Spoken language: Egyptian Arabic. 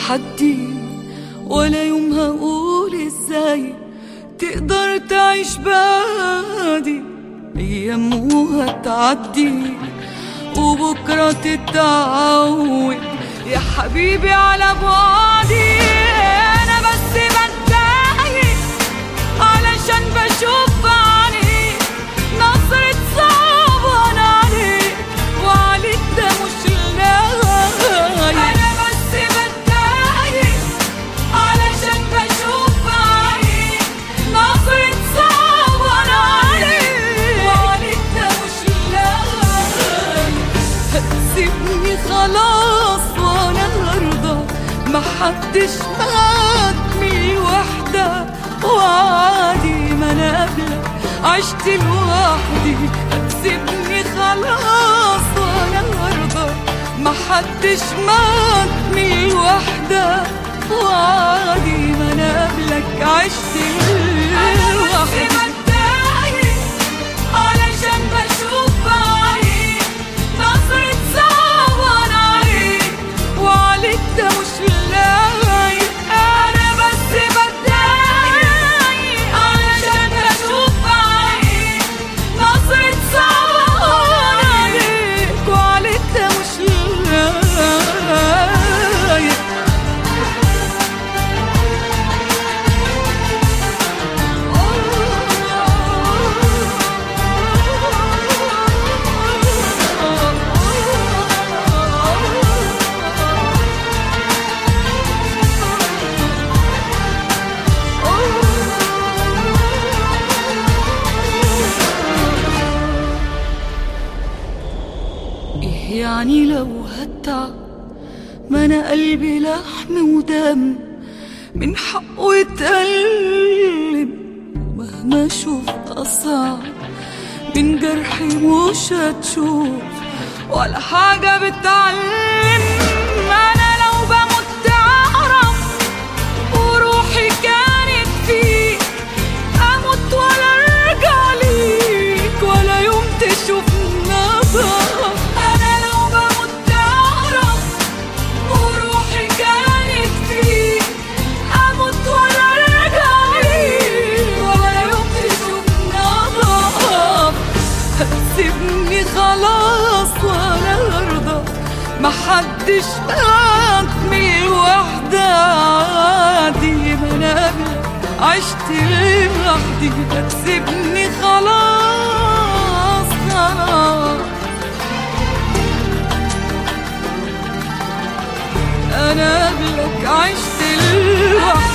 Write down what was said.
تحدي ولا يوم هقول ازاي تقدر تعيش بعدي ايام وهتعدي وبكرة تتعود يا حبيبي على بعدي انا بس بتضايق علشان بشوف عليك نظرة صعبان عليك وعليك ده مش لايق انا بس بتضايق علشان بشوف عليك نظرة صعبان عليك وعليك ده مش لايق هتسيبني خلاص وانا هرضى محدش ماتني وحدة وعادي ما انا قبلك عشت لوحدي هتسيبني خلاص وانا هرضى محدش ماتني وحدة وعادي ما انا قبلك عشت لوحدي علشان بشوف عليك نظرة صعبان عليك وعليك ده مش لايق أنا بس بتضايق علشان بشوف عليك نظرة صعبان عليك وعليك ده مش لايق إيه يعني لو هتعب ما أنا قلبي لحم ودم من حقه يتألم ومهما شفت أصعب من جرحي مش هتشوف ولا حاجة بتعلم أنا لو بموت تعرف وروحي كانت فيك أموت ولا أرجع ليك ولا يوم تشوف نظر أنا لو بموت تعرف وروحي كانت فيك أموت ولا أرجع ليك ولا يوم تشوف نظر هتسيبني خلاص وأنا أرضى محدش ماتني الوحدة عادي ما أنا قبلك عشت لوحدي هتسيبني خلاص خلاص أنا قبلك عشت لوحدي